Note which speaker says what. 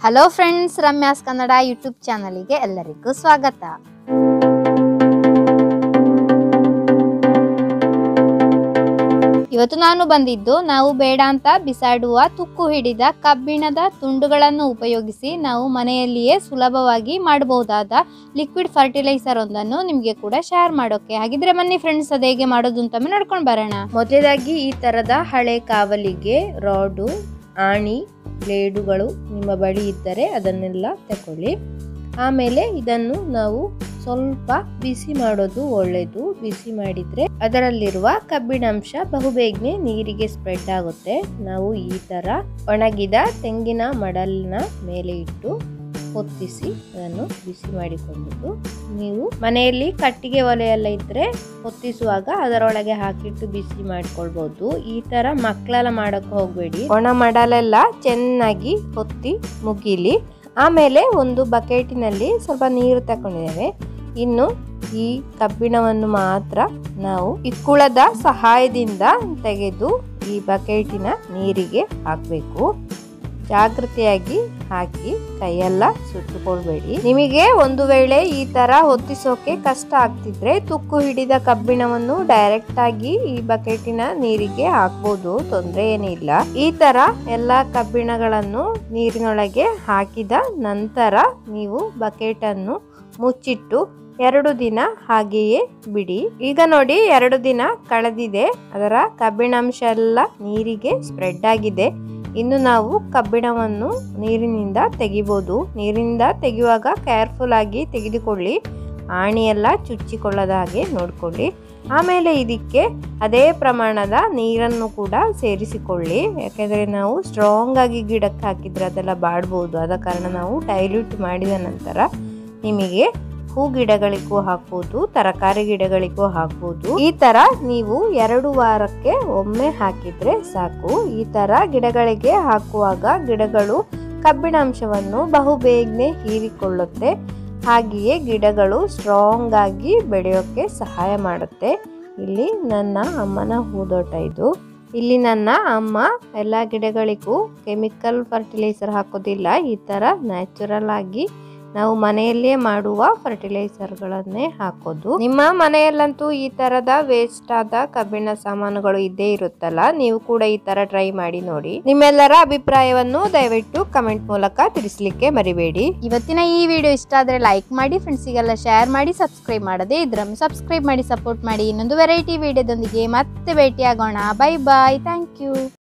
Speaker 1: hello friends Ramya's Kannada YouTube ಚಾನಲಿಗೆ ಎಲ್ಲರಿಗೂ ಸ್ವಾಗತ ಇವತ್ತು ನಾನು ಬಂದಿದ್ದು ನಾವು ಬೇಡ ಅಂತ ಬಿಸಾಡುವ ತುಕ್ಕು ಹಿಡಿದ ಕಬ್ಬಿಣದ ತುಂಡುಗಳನ್ನು ಉಪಯೋಗಿಸಿ ನಾವು ಮನೆಯಲ್ಲಿಯೇ ಸುಲಭವಾಗಿ ಮಾಡಬಹುದಾದ ಲಿಕ್ವಿಡ್ ಫರ್ಟಿಲೈಸರ್ ಒಂದನ್ನು ನಿಮಗೆ ಕೂಡ ಶೇರ್ ಮಾಡೋಕೆ ಹಾಗಿದ್ರೆ ಬನ್ನಿ ಫ್ರೆಂಡ್ಸ್ ಅದು ಹೇಗೆ ಮಾಡೋದು ಅಂತ ನೋಡ್ಕೊಂಡು ಬರೋಣ ಮೊದಲಾಗಿ ಈ ತರದ ಹಳೆ ಕಾವಲಿಗೆ ರಾಡು ಆಣಿ ಬ್ಲೇಡುಗಳು ನಿಮ್ಮ ಬಳಿ ಇದ್ದರೆ ಅದನ್ನೆಲ್ಲ ತಗೊಳ್ಳಿ ಆಮೇಲೆ ಇದನ್ನು ನಾವು ಸ್ವಲ್ಪ ಬಿಸಿ ಮಾಡೋದು ಒಳ್ಳೆಯದು ಬಿಸಿ ಮಾಡಿದ್ರೆ ಅದರಲ್ಲಿರುವ ಕಬ್ಬಿಣಾಂಶ ಬಹುಬೇಗನೆ ನೀರಿಗೆ ಸ್ಪ್ರೆಡ್ ಆಗುತ್ತೆ ನಾವು ಈ ತರ ಒಣಗಿದ ತೆಂಗಿನ ಮಡಲಿನ ಮೇಲೆ ಇಟ್ಟು ಹೊತ್ತಿಸಿ ಅದನ್ನು ಬಿಸಿ ಮಾಡಿಕೊಳ್ಳುವುದು ನೀವು ಮನೆಯಲ್ಲಿ ಕಟ್ಟಿಗೆ ಒಲೆ ಎಲ್ಲ ಇದ್ರೆ ಹೊತ್ತಿಸುವಾಗ ಅದರೊಳಗೆ ಹಾಕಿಟ್ಟು ಬಿಸಿ ಮಾಡ್ಕೊಳ್ಬಹುದು ಈ ತರ ಮಕ್ಕಳೆಲ್ಲ ಮಾಡಕ್ಕೆ ಹೋಗ್ಬೇಡಿ ಒಣ ಮಡಲೆಲ್ಲ ಚೆನ್ನಾಗಿ ಹೊತ್ತಿ ಮುಗಿಲಿ ಆಮೇಲೆ ಒಂದು ಬಕೆಟಿನಲ್ಲಿ ಸ್ವಲ್ಪ ನೀರು ತಗೊಂಡಿದ್ದೇವೆ ಇನ್ನು ಈ ಕಬ್ಬಿಣವನ್ನು ಮಾತ್ರ ನಾವು ಇಕ್ಕುಳದ ಸಹಾಯದಿಂದ ತೆಗೆದು ಈ ಬಕೆಟಿನ ನೀರಿಗೆ ಹಾಕಬೇಕು ಜಾಗೃತಿಯಾಗಿ ಹಾಕಿ ಕೈಯೆಲ್ಲ ಸುತ್ತುಕೊಳ್ಬೇಡಿ ನಿಮಗೆ ಒಂದು ವೇಳೆ ಈ ತರ ಹೊತ್ತಿಸೋಕೆ ಕಷ್ಟ ಆಗ್ತಿದ್ರೆ ತುಕ್ಕು ಹಿಡಿದ ಕಬ್ಬಿಣವನ್ನು ಡೈರೆಕ್ಟ್ ಆಗಿ ಈ ಬಕೆಟಿನ ನೀರಿಗೆ ಹಾಕ್ಬೋದು ತೊಂದರೆ ಏನಿಲ್ಲ ಈ ತರ ಎಲ್ಲಾ ಕಬ್ಬಿಣಗಳನ್ನು ನೀರಿನೊಳಗೆ ಹಾಕಿದ ನಂತರ ನೀವು ಬಕೆಟ್ ಅನ್ನು ಮುಚ್ಚಿಟ್ಟು ಎರಡು ದಿನ ಹಾಗೆಯೇ ಬಿಡಿ ಈಗ ನೋಡಿ ಎರಡು ದಿನ ಕಳೆದಿದೆ ಅದರ ಕಬ್ಬಿಣಾಂಶ ಎಲ್ಲ ನೀರಿಗೆ ಸ್ಪ್ರೆಡ್ ಆಗಿದೆ ಇನ್ನು ನಾವು ಕಬ್ಬಿಣವನ್ನು ನೀರಿನಿಂದ ತೆಗಿಬೋದು ನೀರಿನಿಂದ ತೆಗೆಯುವಾಗ ಕೇರ್ಫುಲ್ ಆಗಿ ತೆಗೆದುಕೊಳ್ಳಿ ಆಣಿ ಎಲ್ಲ ಚುಚ್ಚಿಕೊಳ್ಳದ ಹಾಗೆ ನೋಡ್ಕೊಳ್ಳಿ ಆಮೇಲೆ ಇದಕ್ಕೆ ಅದೇ ಪ್ರಮಾಣದ ನೀರನ್ನು ಕೂಡ ಸೇರಿಸಿಕೊಳ್ಳಿ ಯಾಕೆಂದರೆ ನಾವು ಸ್ಟ್ರಾಂಗ್ ಆಗಿ ಗಿಡಕ್ಕೆ ಹಾಕಿದ್ರೆ ಅದೆಲ್ಲ ಬಾಡ್ಬೋದು ಆದ ಕಾರಣ ನಾವು ಡೈಲ್ಯೂಟ್ ಮಾಡಿದ ನಂತರ ನಿಮಗೆ ಹೂ ಗಿಡಗಳಿಗೂ ಹಾಕ್ಬೋದು ತರಕಾರಿ ಗಿಡಗಳಿಗೂ ಹಾಕ್ಬೋದು ಈ ತರ ನೀವು ಎರಡು ವಾರಕ್ಕೆ ಒಮ್ಮೆ ಹಾಕಿದ್ರೆ ಸಾಕು ಈ ತರ ಗಿಡಗಳಿಗೆ ಹಾಕುವಾಗ ಗಿಡಗಳು ಕಬ್ಬಿಣಾಂಶವನ್ನು ಬಹುಬೇಗನೆ ಹೀರಿಕೊಳ್ಳುತ್ತೆ ಹಾಗೆಯೇ ಗಿಡಗಳು ಸ್ಟ್ರಾಂಗ್ ಆಗಿ ಬೆಳೆಯೋಕ್ಕೆ ಸಹಾಯ ಮಾಡುತ್ತೆ ಇಲ್ಲಿ ನನ್ನ ಅಮ್ಮನ ಹೂದೋಟ ಇದು ಇಲ್ಲಿ ನನ್ನ ಅಮ್ಮ ಎಲ್ಲ ಗಿಡಗಳಿಗೂ ಕೆಮಿಕಲ್ ಫರ್ಟಿಲೈಸರ್ ಹಾಕೋದಿಲ್ಲ ಈ ಥರ ನ್ಯಾಚುರಲ್ ಆಗಿ ನಾವು ಮನೆಯಲ್ಲೇ ಮಾಡುವ ಫರ್ಟಿಲೈಸರ್ಗಳನ್ನೇ ಹಾಕೋದು ನಿಮ್ಮ ಮನೆಯಲ್ಲಂತೂ ಈ ತರದ ವೇಸ್ಟ್ ಆದ ಕಬ್ಬಿಣ ಸಾಮಾನುಗಳು ಇದ್ದೇ ಇರುತ್ತಲ್ಲ ನೀವು ಕೂಡ ಈ ತರ ಟ್ರೈ ಮಾಡಿ ನೋಡಿ ನಿಮ್ಮೆಲ್ಲರ ಅಭಿಪ್ರಾಯವನ್ನು ದಯವಿಟ್ಟು ಕಮೆಂಟ್ ಮೂಲಕ ತಿಳಿಸ್ಲಿಕ್ಕೆ ಮರಿಬೇಡಿ ಇವತ್ತಿನ ಈ ವಿಡಿಯೋ ಇಷ್ಟ ಆದ್ರೆ ಲೈಕ್ ಮಾಡಿ ಫ್ರೆಂಡ್ಸಿಗೆಲ್ಲ ಶೇರ್ ಮಾಡಿ ಸಬ್ಸ್ಕ್ರೈಬ್ ಮಾಡದೆ ಇದ್ರ ಸಬ್ಸ್ಕ್ರೈಬ್ ಮಾಡಿ ಸಪೋರ್ಟ್ ಮಾಡಿ ಇನ್ನೊಂದು ವೆರೈಟಿ ವಿಡಿಯೋದೊಂದಿಗೆ ಮತ್ತೆ ಭೇಟಿಯಾಗೋಣ ಬೈ ಬಾಯ್ ಥ್ಯಾಂಕ್ ಯು